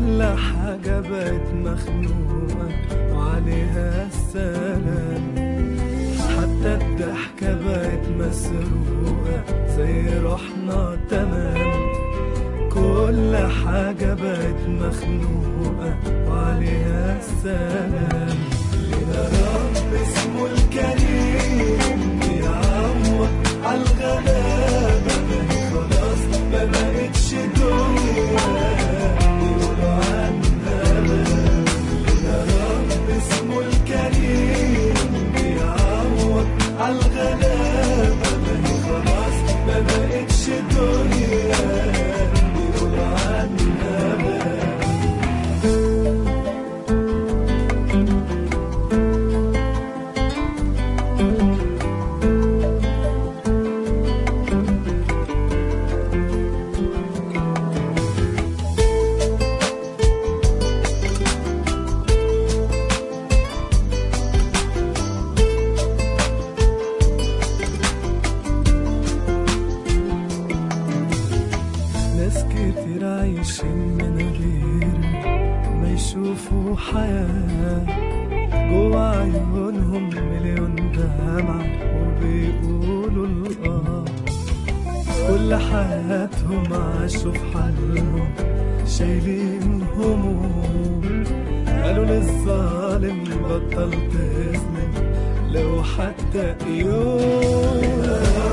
كل حاجة بقت مخنوقة وعليها السلام حتى الضحكة بقت مسروقة زي روحنا تمام كل حاجة بقت مخنوقة وعليها السلام لنا رب اسمه الكريم بيعوض عالغلابة ما هي خلاص ما بقتش دنيا يقولوا عنها لنا رب اسمه الكريم بيعوض عالغلابة ما هي خلاص ما بقتش دنيا يقولوا عنها ناس كتير عايشين من غير ما يشوفوا حياة جوا عيونهم مليون دمعة وبيقولوا الآه كل حياتهم عاشوا في حالهم شايلين هموم قالوا للظالم بطل تظلم لو حتى يوم